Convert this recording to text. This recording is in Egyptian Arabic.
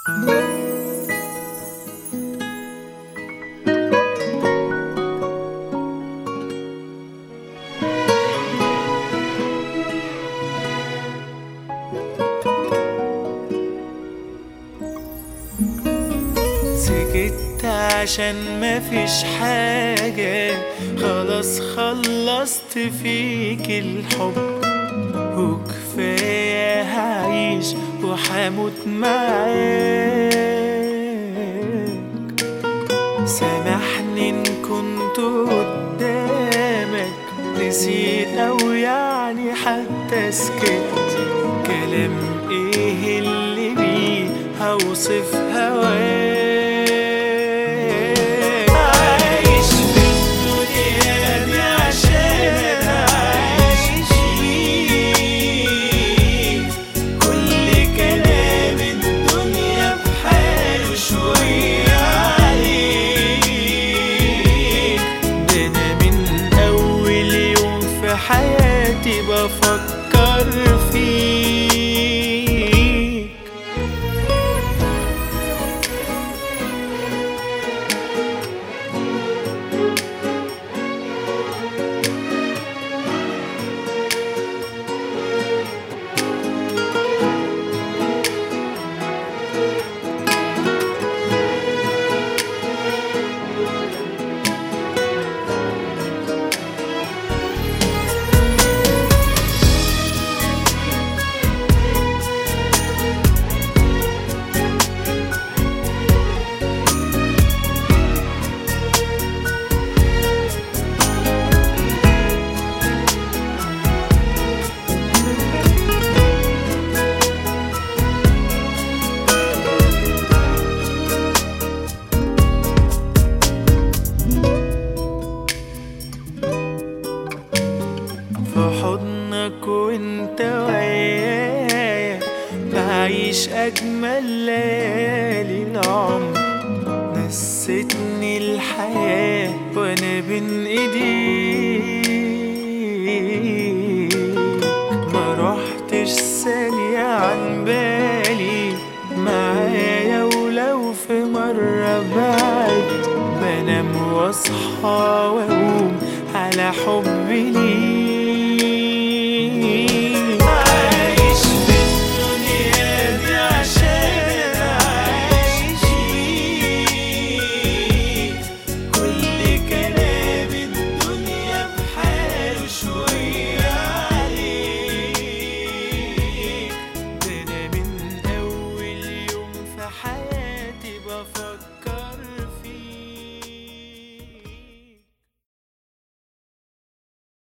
سكت عشان مفيش حاجة خلاص خلصت فيك الحب وكفاية هعيش وحموت معاك سامحني ان كنت قدامك نسيت او يعني حتى سكت كلام ايه اللي بيه هوصف هواك عايش في الدنيا دي عشان اعيش فيك كل كلام الدنيا بحاله شوية عليك ده انا من اول يوم في حياتي بفكر فيك في حضنك وانت ويايا بعيش اجمل ليالي العمر نستني الحياة وانا بين ايديك ما رحتش ثانية عن بالي معايا ولو في مرة بعد بنام واصحى واقوم على حبي ليك